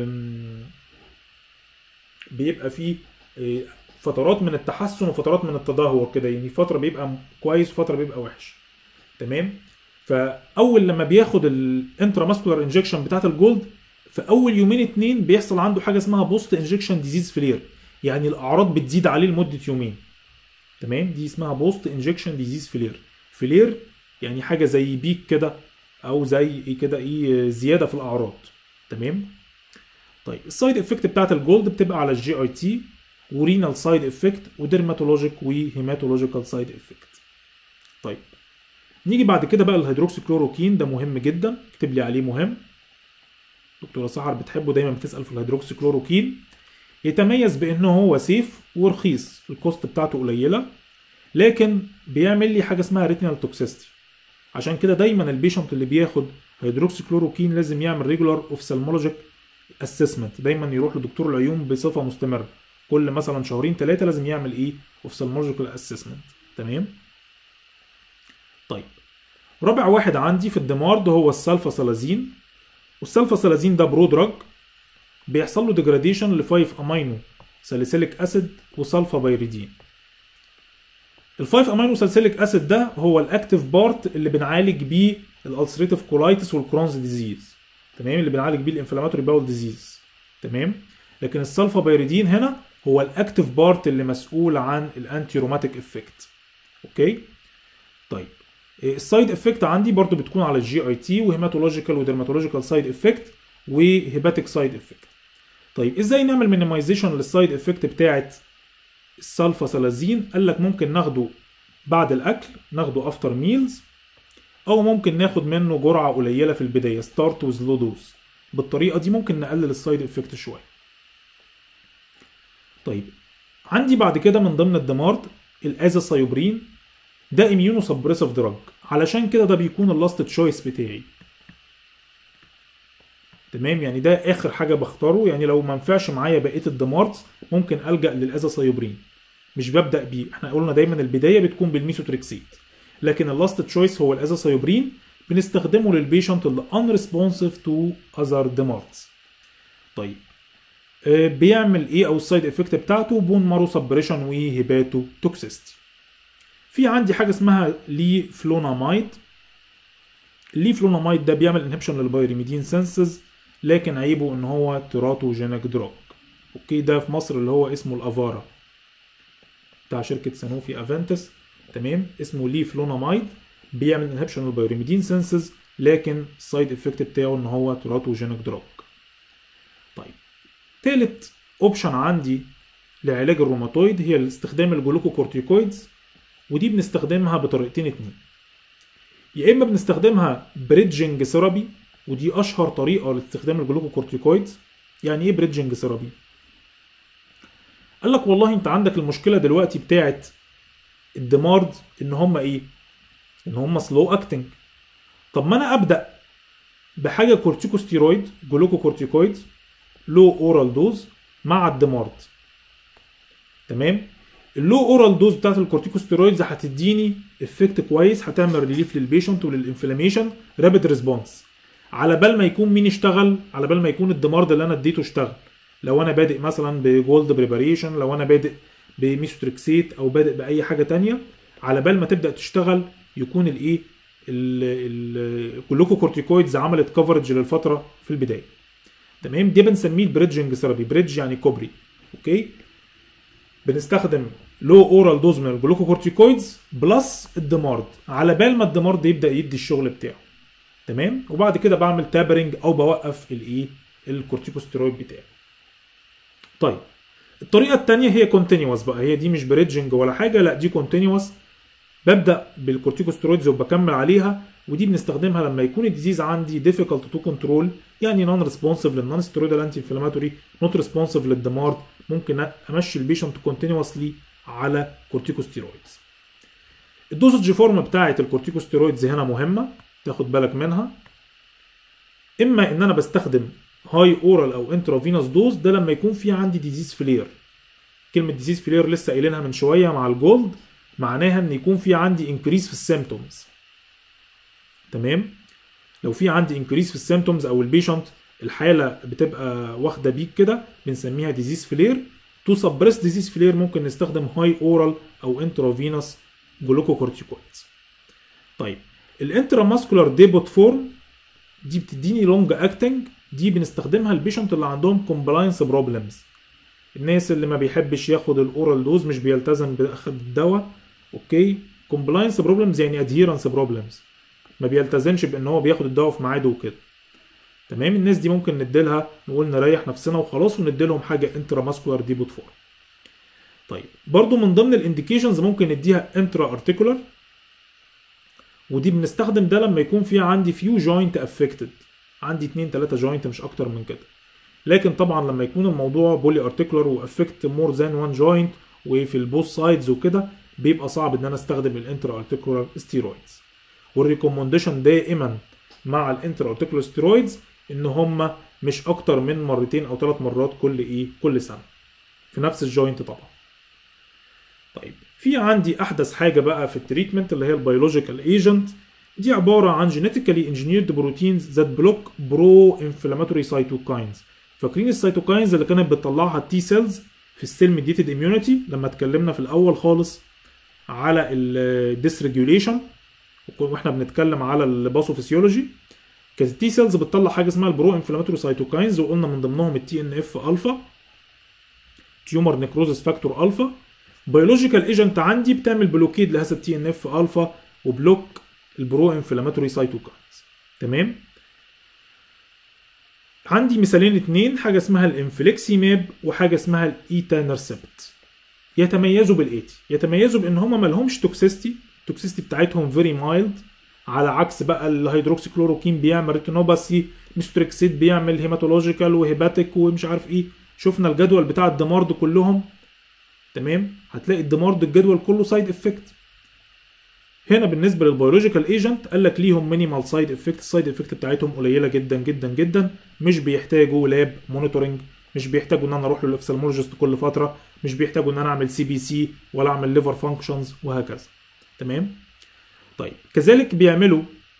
بيبقى فيه فترات من التحسن وفترات من التدهور كده يعني فتره بيبقى كويس وفتره بيبقى وحش تمام فاول لما بياخد الانتراماسكولار انجكشن بتاعت الجولد في اول يومين اتنين بيحصل عنده حاجه اسمها بوست انجكشن ديزيز فلير يعني الاعراض بتزيد عليه لمده يومين تمام دي اسمها بوست انجكشن ديزيز فلير فلير يعني حاجه زي بيك كده او زي ايه كده ايه زياده في الاعراض تمام طيب السايد افكت بتاعت الجولد بتبقى على الجي اي تي ورينال سايد افكت وديرماتولوجيك وهيماتولوجيكال سايد افكت طيب نيجي بعد كده بقى الهيدروكسي كلوروكين ده مهم جدا اكتب لي عليه مهم دكتوره سحر بتحبه دايما بتسال في الهيدروكسي كلوروكين يتميز بانه هو سيف ورخيص الكوست بتاعته قليله لكن بيعمل لي حاجه اسمها ريتينال توكسيستي عشان كده دايما البيشنت اللي بياخد هيدروكسي كلوروكين لازم يعمل ريجولار اوفثالمولوجيك اسسمنت دايما يروح لدكتور العيون بصفه مستمره كل مثلا شهرين ثلاثه لازم يعمل ايه اوفثالمولوجيكال اسسمنت تمام طيب رابع واحد عندي في الدمارد هو السلفاسلازين والسلفاسلازين ده برو دراج بيحصل له ديجراديشن ل 5 امينو ساليسيليك اسيد وسلفا بايريدين ال 5 امينو ساليسيليك اسيد ده هو الاكتيف بارت اللي بنعالج بيه الالسريتيف كولايتس والكرونز ديزيز تمام اللي بنعالج بيه الانفلاماتوري باول ديزيز تمام لكن السلفا بايريدين هنا هو الاكتيف بارت اللي مسؤول عن الانتي روماتيك افكت اوكي طيب السايد افكت عندي برضو بتكون على الجي اي تي وهيماتولوجيكال وديرماتولوجيكال سايد افكت وهيباتيك سايد افكت طيب ازاي نعمل مينيمايزيشن للسايد افكت بتاعت السلفاسلازين قال لك ممكن ناخده بعد الاكل ناخده افتر ميلز او ممكن ناخد منه جرعه قليله في البدايه ستارت ويز لو دوز بالطريقه دي ممكن نقلل السايد افكت شويه طيب عندي بعد كده من ضمن الدمارد الازاسايوبرين ده اميونو سبريسيف دراج علشان كده ده بيكون اللاست تشويس بتاعي تمام يعني ده اخر حاجه بختاره يعني لو ما ينفعش معايا بقيه الدمارتس ممكن الجا للازاثيوبرين مش ببدا بيه احنا قلنا دايما البدايه بتكون بالميثوتريكسيت لكن اللاست تشويس هو الازاثيوبرين بنستخدمه للبيشنت اللي unresponsive تو اذر دمارتس طيب آه بيعمل ايه او السايد افكت بتاعته بون مارو سبريشن وهيباتو توكسيستي في عندي حاجه اسمها لي فلونامايد اللي فلونامايد ده بيعمل انهبشن للبايريميدين سنسز لكن عيبه ان هو تيراتوجينيك دروج اوكي ده في مصر اللي هو اسمه الافارا بتاع شركه سانوفي افنتس تمام اسمه لي فلونامايد بيعمل انهبشن للبايريميدين سنسز لكن السايد افكت بتاعه ان هو تيراتوجينيك دروج طيب تالت اوبشن عندي لعلاج الروماتويد هي استخدام الجلوكوكورتيكويدز ودي بنستخدمها بطريقتين اتنين يا اما بنستخدمها بريدجنج ثيرابي ودي اشهر طريقه لاستخدام الجلوكوكورتيكويدز يعني ايه بريدجنج ثيرابي قال لك والله انت عندك المشكله دلوقتي بتاعت الدمارد ان هم ايه ان هم سلو اكتنج طب ما انا ابدا بحاجه كورتيكوستيرويد جلوكوكورتيكويد لو اورال دوز مع الدمارد تمام اللو اورال دوز بتاعت الكورتيكوستيرويدز هتديني افكت كويس هتعمل ريليف للبيشنت وللانفلاميشن رابيد ريسبونس على بال ما يكون مين اشتغل على بال ما يكون الدمارد اللي انا اديته اشتغل لو انا بادئ مثلا بجولد بريباريشن لو انا بادئ بميثوتريكسيت او بادئ باي حاجه تانية على بال ما تبدا تشتغل يكون الايه الجلوكوكورتيكويدز عملت كفرج للفتره في البدايه تمام دي بنسميه البريدجنج ثيرابي بريدج يعني كوبري اوكي بنستخدم لو اورال دوز من الجلوكوكورتيكويدز بلس الدمارد على بال ما الدمارد يبدا يدي الشغل بتاعه تمام وبعد كده بعمل تابرنج او بوقف الايه الكورتيكوستيرويد بتاعي طيب الطريقه الثانيه هي كونتينوس بقى هي دي مش بريدجنج ولا حاجه لا دي كونتينوس ببدا بالكورتيكوستيرويدز وبكمل عليها ودي بنستخدمها لما يكون الديزيز عندي difficult تو كنترول يعني نون ريسبونسيف للنون ستيرويدال انتي انفلاماتوري نوت ريسبونسيف للدمارد ممكن امشي البيشنت كونتينوسلي على كورتيكوستيرويدز الدوزج فورم بتاعه الكورتيكوستيرويدز هنا مهمه تاخد بالك منها اما ان انا بستخدم هاي اورال او انترافينوس دوز ده لما يكون في عندي ديزيز فلير كلمه ديزيز فلير لسه قايلينها من شويه مع الجولد معناها ان يكون في عندي انكريس في السيمتومز تمام لو في عندي انكريس في السيمتومز او البيشنت الحاله بتبقى واخده بيك كده بنسميها ديزيز فلير تو سبريس ديزيز فلير ممكن نستخدم هاي اورال او انترافينوس جلوكوكورتيكويدز طيب الانتراماسكولار ديبوت فورم دي بتديني لونج اكتنج دي بنستخدمها البيشنت اللي عندهم كومبلاينس بروبلمز الناس اللي ما بيحبش ياخد الاورال دوز مش بيلتزم باخد الدواء اوكي كومبلاينس بروبلمز يعني ادهيرنس بروبلمز ما بيلتزمش بان هو بياخد الدواء في ميعاده وكده تمام الناس دي ممكن نديلها نقول نريح نفسنا وخلاص ونديلهم حاجه انترا ماسكولار ديبوت فور طيب برضو من ضمن الانديكيشنز ممكن نديها انترا ارتيكولار ودي بنستخدم ده لما يكون في عندي فيو جوينت افكتد عندي 2 3 جوينت مش اكتر من كده لكن طبعا لما يكون الموضوع بولي ارتيكولار وافكت مور ذان وان جوينت وفي البوث سايدز وكده بيبقى صعب ان انا استخدم الانترا ارتيكولار ستيرويدز والريكومنديشن دائما مع الانترا ارتيكولار ستيرويدز ان هم مش اكتر من مرتين او ثلاث مرات كل ايه كل سنه في نفس الجوينت طبعا طيب في عندي احدث حاجه بقى في التريتمنت اللي هي البيولوجيكال ايجنت دي عباره عن جينيتيكالي انجينيرد بروتينز ذات بلوك برو انفلاماتوري سايتوكاينز فاكرين السيتوكاينز اللي كانت بتطلعها التي سيلز في السيل ميديتد اميونيتي لما اتكلمنا في الاول خالص على الديسريجوليشن واحنا بنتكلم على الباثوفيسيولوجي كانت التي سيلز بتطلع حاجه اسمها البرو انفلاماتوري سايتوكاينز وقلنا من ضمنهم التي ان اف الفا تيومر نيكروزس فاكتور الفا بيولوجيكال ايجنت عندي بتعمل بلوكيد لهذا التي ان اف الفا وبلوك البرو انفلاماتوري سايتوكاينز تمام عندي مثالين اتنين حاجه اسمها الانفليكسيماب وحاجه اسمها الايتانرسبت يتميزوا بالاتي يتميزوا بان هما مالهمش توكسيستي التوكسيستي بتاعتهم فيري مايلد على عكس بقى الهيدروكسي كلوروكين بيعمل ريتينوباسي ميستريكسيد بيعمل هيماتولوجيكال وهيباتيك ومش عارف ايه شفنا الجدول بتاع الدمارد كلهم تمام هتلاقي الدمارد الجدول كله سايد افكت هنا بالنسبه للبيولوجيكال ايجنت قال لك ليهم مينيمال سايد افكت السايد افكت بتاعتهم قليله جدا جدا جدا مش بيحتاجوا لاب مونيتورنج مش بيحتاجوا ان انا اروح للافثالمولوجيست كل فتره مش بيحتاجوا ان انا اعمل سي بي سي ولا اعمل ليفر فانكشنز وهكذا تمام طيب كذلك بيعملوا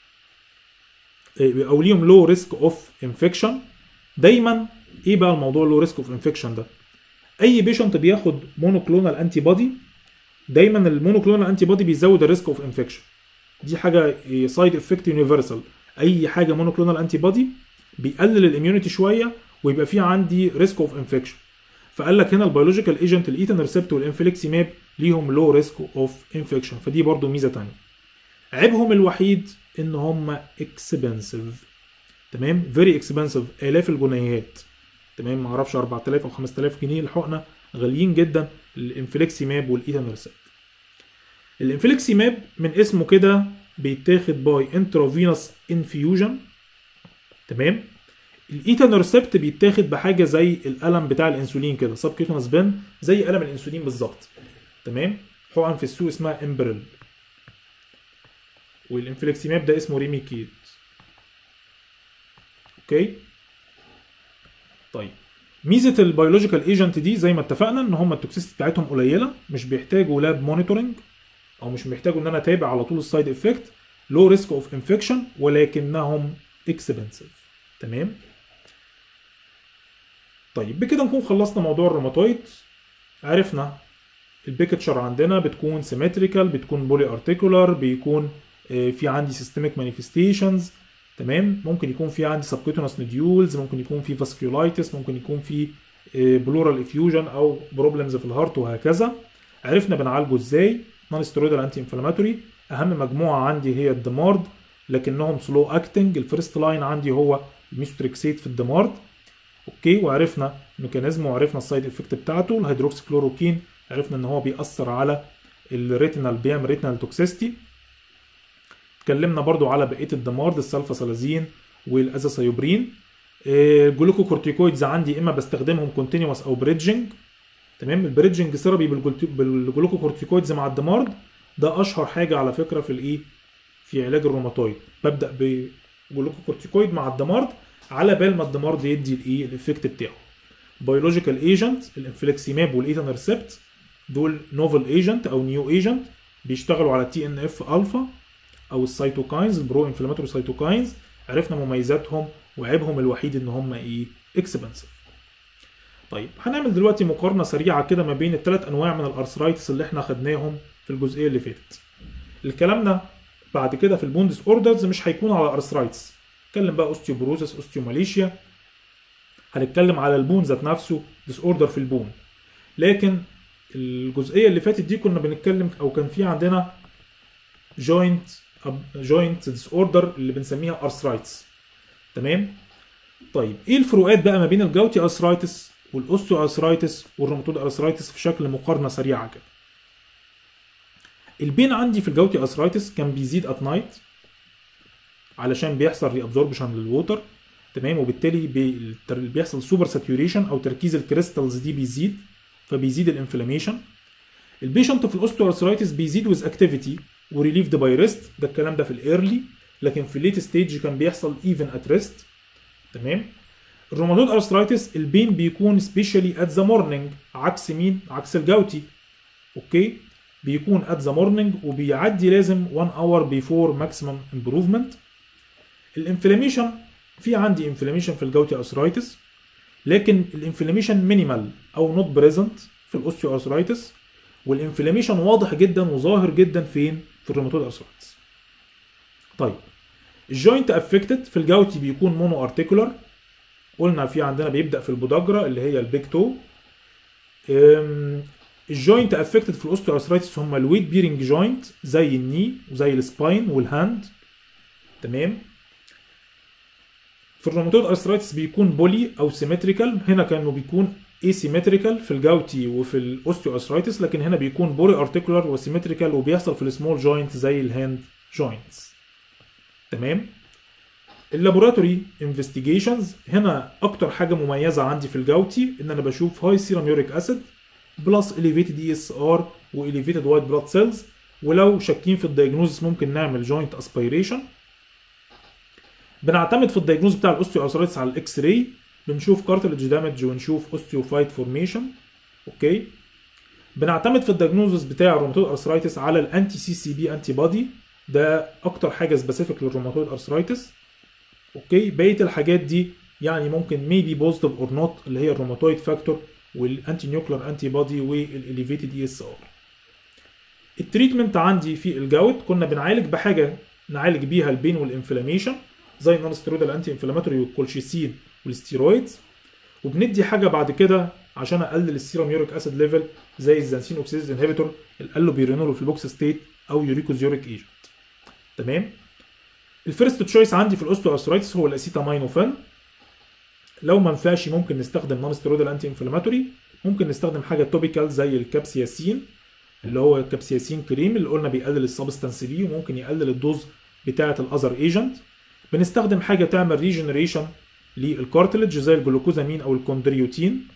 او ليهم لو ريسك اوف انفكشن دايما ايه بقى الموضوع لو ريسك اوف انفكشن ده اي بيشنت بياخد مونوكلونال انتي بودي دايما المونوكلونال انتي بودي بيزود الريسك اوف انفكشن دي حاجه سايد افكت يونيفرسال اي حاجه مونوكلونال انتي بودي بيقلل الاميونيتي شويه ويبقى في عندي ريسك اوف انفكشن فقال لك هنا البيولوجيكال ايجنت الايتن ريسبت والانفليكسيماب ليهم لو ريسك اوف انفكشن فدي برضو ميزه ثانيه عيبهم الوحيد ان هم اكسبنسيف تمام فيري اكسبنسيف الاف الجنيهات تمام ما اعرفش 4000 او 5000 جنيه الحقنه غاليين جدا الانفليكسيماب والايتن ريسبت الانفليكسيماب من اسمه كده بيتاخد باي انترافينوس انفيوجن تمام الايتان ريسبت بيتاخد بحاجه زي القلم بتاع الانسولين كده سب كيتونس بن زي قلم الانسولين بالظبط تمام حقن في السوق اسمها امبريل والانفليكسيماب ده اسمه ريميكيد اوكي طيب ميزه البيولوجيكال ايجنت دي زي ما اتفقنا ان هم التوكسيستي بتاعتهم قليله مش بيحتاجوا لاب مونيتورنج او مش بيحتاجوا ان انا اتابع على طول السايد افكت لو ريسك اوف انفكشن ولكنهم اكسبنسيف تمام طيب بكده نكون خلصنا موضوع الروماتويد عرفنا البيكتشر عندنا بتكون سيمتريكال بتكون بولي ارتيكولار بيكون في عندي سيستميك مانيفستيشنز تمام ممكن يكون في عندي سبكوتونس نديولز ممكن يكون في فاسكيولايتس ممكن يكون في بلورال افيوجن او بروبلمز في الهارت وهكذا عرفنا بنعالجه ازاي نون ستيرويدال انتي انفلاماتوري اهم مجموعه عندي هي الدمارد لكنهم سلو اكتنج الفيرست لاين عندي هو الميستريكسيت في الدمارد اوكي وعرفنا ميكانيزمه وعرفنا السايد افكت بتاعته الهيدروكسي كلوروكين عرفنا ان هو بيأثر على الريتينال بيعمل ريتينال توكسيستي اتكلمنا برضو على بقيه الدمارد السلفاسالازين والازاسايوبرين الجلوكوكورتيكويدز عندي اما بستخدمهم كونتينوس او بريدجنج تمام البريدجنج ثيرابي بالجلوكوكورتيكويدز مع الدمارد ده اشهر حاجه على فكره في الايه في علاج الروماتويد ببدا بجلوكوكورتيكويد مع الدمارد على بال ما الدمارد يدي الايه الافكت بتاعه بيولوجيكال ايجنت الانفليكسيماب والايثان ريسبت دول نوفل ايجنت او نيو ايجنت بيشتغلوا على تي ان اف الفا او السيتوكاينز البرو انفلاماتوري سيتوكاينز عرفنا مميزاتهم وعيبهم الوحيد ان هم ايه اكسبنسيف طيب هنعمل دلوقتي مقارنه سريعه كده ما بين الثلاث انواع من الارثرايتس اللي احنا خدناهم في الجزئيه اللي فاتت الكلام ده بعد كده في البوندس اوردرز مش هيكون على ارثرايتس هنتكلم بقى اوستيوبروزس اوستيوماليشيا هنتكلم على البون ذات نفسه ديس اوردر في البون لكن الجزئيه اللي فاتت دي كنا بنتكلم او كان في عندنا جوينت جوينت ديس اوردر اللي بنسميها ارثرايتس تمام طيب ايه الفروقات بقى ما بين الجاوتي ارثرايتس والاوستيو ارثرايتس والروماتويد ارثرايتس في شكل مقارنه سريعه كده البين عندي في الجاوتي ارثرايتس كان بيزيد ات نايت علشان بيحصل ري ابزوربشن للووتر تمام وبالتالي بي... بيحصل سوبر ساتوريشن او تركيز الكريستالز دي بيزيد فبيزيد الانفلاميشن البيشنت في الاوستيوارثرايتس بيزيد ويز اكتيفيتي وريليفد باي ريست ده الكلام ده في الايرلي لكن في الليت ستيج كان بيحصل ايفن ات ريست تمام الروماتويد ارثرايتس البين بيكون سبيشالي ات ذا مورنينج عكس مين عكس الجوتي اوكي بيكون ات ذا مورنينج وبيعدي لازم 1 اور بيفور ماكسيمم امبروفمنت الانفلاميشن في عندي انفلاميشن في الجوتي ارثرايتس لكن الانفلاميشن مينيمال او نوت بريزنت في الاوستيو ارثرايتس والانفلاميشن واضح جدا وظاهر جدا فين في الروماتويد ارثرايتس طيب الجوينت افكتد في الجوتي بيكون مونو ارتيكولار قلنا في عندنا بيبدا في البوداجرا اللي هي البيك تو الجوينت افكتد في الاوستيو ارثرايتس هم الويت بيرنج جوينت زي الني وزي السباين والهاند تمام في الروماتويد ارثرايتس بيكون بولي او سيمتريكال هنا كانه بيكون asymmetrical في الجاوتي وفي الاوستيو ارثرايتس لكن هنا بيكون بولي ارتيكولار وسيمتريكال وبيحصل في السمول جوينت زي الهاند جوينتس تمام اللابوراتوري انفستيجيشنز هنا اكتر حاجه مميزه عندي في الجاوتي ان انا بشوف هاي سيرم يوريك اسيد بلس اليفيتد اي اس ار واليفيتد وايت بلاد سيلز ولو شاكين في الدايجنوزس ممكن نعمل جوينت اسبيريشن بنعتمد في الدايجنوز بتاع الاوستيو ارثرايتس على الاكس راي بنشوف كارتلج دامج ونشوف اوستيوفايت فورميشن اوكي بنعتمد في الدايجنوزس بتاع الروماتويد ارثرايتس على الانتي سي سي بي انتي بودي ده اكتر حاجه سبيسيفيك للروماتويد ارثرايتس اوكي بقيه الحاجات دي يعني ممكن ميبي بوزيتيف اور نوت اللي هي الروماتويد فاكتور والانتي نيوكلر انتي بودي والاليفيتد اي اس ار التريتمنت عندي في الجوت كنا بنعالج بحاجه نعالج بيها البين والانفلاميشن زي النون ستيرويدال انتي انفلاماتوري والكولشيسين والستيرويدز وبندي حاجه بعد كده عشان اقلل السيروم يوريك اسيد ليفل زي الزنسين اوكسيديز انهبيتور الالوبيرينول في البوكس ستيت او يوريكوزيوريك ايجنت تمام الفيرست تشويس عندي في الاوستو ارثرايتس هو الاسيتامينوفين لو ما نفعش ممكن نستخدم نون ستيرويدال انتي انفلاماتوري ممكن نستخدم حاجه توبيكال زي الكابسياسين اللي هو الكابسياسين كريم اللي قلنا بيقلل السبستانس دي وممكن يقلل الدوز بتاعه الاذر ايجنت بنستخدم حاجه تعمل ريجنريشن للكارتلج زي الجلوكوزامين او الكوندريوتين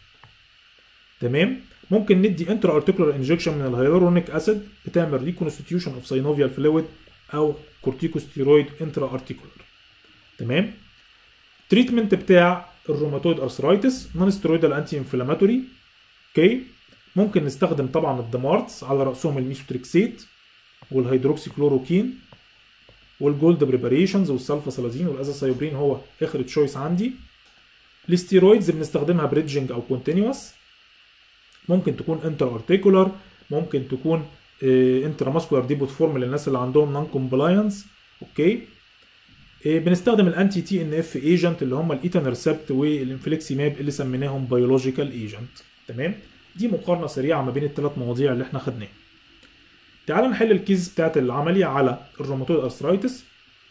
تمام ممكن ندي انترا ارتيكولار انجكشن من الهيالورونيك اسيد بتعمل ريكونستيوشن اوف ساينوفيال فلويد او كورتيكوستيرويد انترا ارتيكولار تمام تريتمنت بتاع الروماتويد ارثرايتس نون ستيرويدال انتي انفلاماتوري اوكي ممكن نستخدم طبعا الدمارتس على راسهم الميثوتريكسيت والهيدروكسي كلوروكين والجولد بريباريشنز والسلفاسلازين والازاسايوبرين هو اخر تشويس عندي الستيرويدز بنستخدمها بريدجنج او كونتينوس ممكن تكون انتر ارتيكولار ممكن تكون انترا ماسكولار ديبوت فورم للناس اللي عندهم نون كومبلاينس اوكي بنستخدم الانتي تي ان اف ايجنت اللي هم الايتانرسبت والانفليكسيماب اللي سميناهم بيولوجيكال ايجنت تمام دي مقارنه سريعه ما بين الثلاث مواضيع اللي احنا خدناها تعال نحل الكيس بتاعت العمليه على الروماتويد ارثرايتس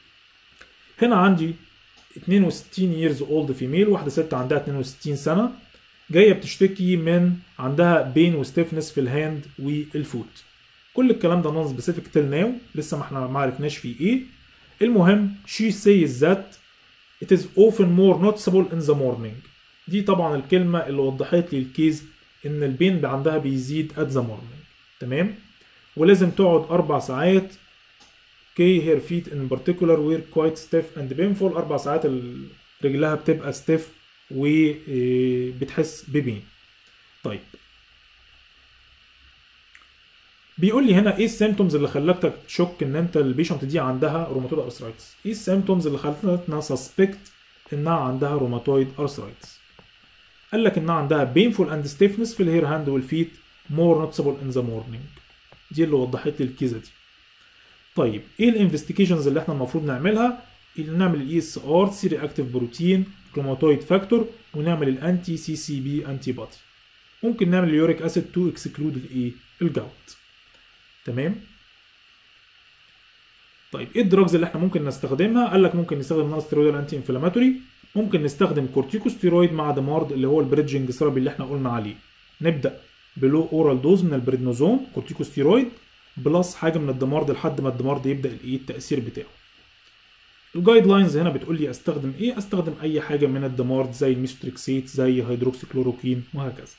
هنا عندي 62 years old فيميل واحده ست عندها 62 سنه جايه بتشتكي من عندها بين وستيفنس في الهاند والفوت كل الكلام ده نون سبيسيفيك تيل ناو لسه ما احنا ما عرفناش فيه ايه المهم she says that it is often more noticeable in the morning دي طبعا الكلمة اللي وضحت لي الكيز ان البين عندها بيزيد at the morning تمام ولازم تقعد اربع ساعات اوكي her feet in particular were quite stiff and painful اربع ساعات رجلها بتبقى stiff وبتحس ببين طيب بيقول لي هنا ايه السيمتومز اللي خلتك تشك ان انت البيشنت دي عندها روماتويد ارثرايتس ايه السيمتومز اللي خلتنا سسبكت انها عندها روماتويد ارثرايتس قال لك انها عندها painful and stiffness في الهير هاند والفيت more noticeable in the morning دي اللي وضحت لي الكيزه دي طيب ايه الانفستيجيشنز اللي احنا المفروض نعملها اللي نعمل الاي اس ار سي رياكتيف بروتين روماتويد فاكتور ونعمل الانتي سي سي بي انتي بودي ممكن نعمل اليوريك اسيد تو اكسكلود الايه الجوت تمام طيب ايه الدراجز اللي احنا ممكن نستخدمها قال لك ممكن نستخدم نون ستيرويدال انتي انفلاماتوري ممكن نستخدم كورتيكوستيرويد مع دمارد اللي هو البريدجنج ثيرابي اللي احنا قلنا عليه نبدا بلو اورال دوز من البريدنوزون كورتيكوستيرويد بلس حاجه من الدمارد لحد ما الدمارد يبدا الايه التاثير بتاعه الجايد لاينز هنا بتقول لي استخدم ايه استخدم اي حاجه من الدمارد زي الميستريكسيت زي هيدروكسي كلوروكين وهكذا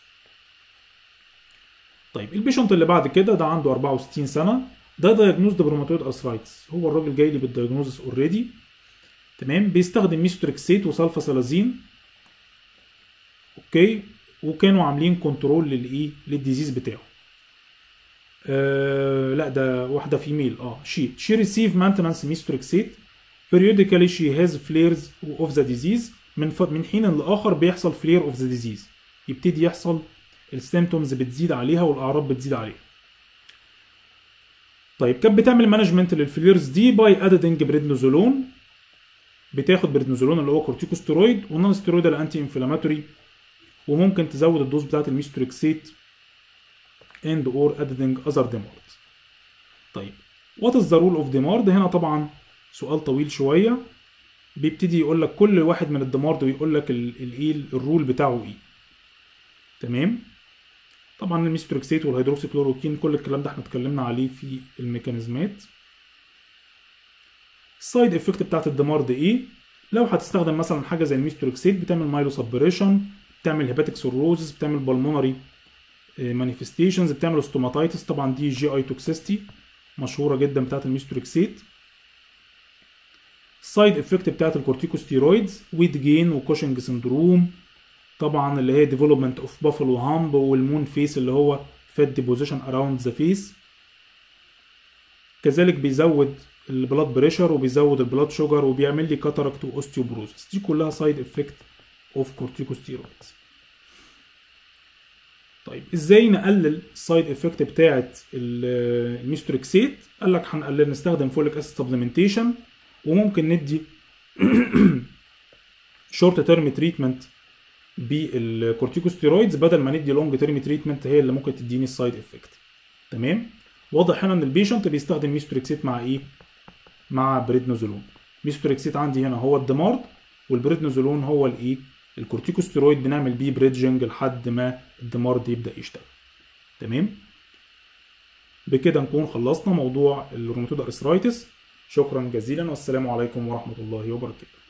طيب البيشنت اللي بعد كده ده عنده 64 سنه ده دايجنوز بروماتويد ارثرايتس هو الراجل جاي لي بالدايجنوزس اوريدي تمام بيستخدم ميستريكسيت وسلفاسلازين اوكي وكانوا عاملين كنترول للايه للديزيز بتاعه آه لا ده واحده فيميل اه شي شي ريسيف مانتنانس ميستريكسيت periodically she has flares of the disease من ف... من حين لاخر بيحصل flare of the disease يبتدي يحصل السيمتومز بتزيد عليها والاعراض بتزيد عليها طيب كانت بتعمل مانجمنت للفليرز دي باي ادينج بريدنوزولون بتاخد بريدنوزولون اللي هو كورتيكوستيرويد ونون ستيرويدال انتي انفلاماتوري وممكن تزود الدوز بتاعت الميستريكسيت اند اور ادينج اذر ديمارد طيب وات از ذا رول اوف ديمارد هنا طبعا سؤال طويل شويه بيبتدي يقول لك كل واحد من الديمارد ويقول لك الايه الرول بتاعه ايه تمام طبعا الميستريكسيت والهيدروكسي كلوروكين كل الكلام ده احنا اتكلمنا عليه في الميكانيزمات السايد افكت بتاعت الدمار ده ايه لو هتستخدم مثلا حاجه زي الميستريكسيت بتعمل مايلو سبريشن بتعمل هيباتيك سيروزس بتعمل بالمونري مانيفستيشنز بتعمل ستوماتايتس طبعا دي جي اي توكسيستي مشهوره جدا بتاعت الميستوركسيت السايد افكت بتاعت الكورتيكوستيرويدز ويت جين وكوشنج سندروم طبعا اللي هي ديفلوبمنت اوف بافلو هامب والمون فيس اللي هو فات ديبوزيشن اراوند ذا فيس كذلك بيزود البلاد بريشر وبيزود البلاد شوجر وبيعمل لي كاتاراكت واوستيوبروزس دي كلها سايد افكت اوف كورتيكوستيرويدز طيب ازاي نقلل السايد افكت بتاعه الميستوركسيت قال لك هنقلل نستخدم فوليك اسيد سبلمنتيشن وممكن ندي شورت تيرم تريتمنت بالكورتيكوستيرويدز بدل ما ندي لونج تيرم تريتمنت هي اللي ممكن تديني السايد افكت تمام واضح هنا ان البيشنت بيستخدم ميستوركسيت مع ايه مع بريدنوزولون ميستوركسيت عندي هنا هو الدمارد والبريدنوزولون هو الايه الكورتيكوستيرويد بنعمل بيه بريدجنج لحد ما الدمارد يبدا يشتغل تمام بكده نكون خلصنا موضوع الروماتويد ارثرايتس شكرا جزيلا والسلام عليكم ورحمه الله وبركاته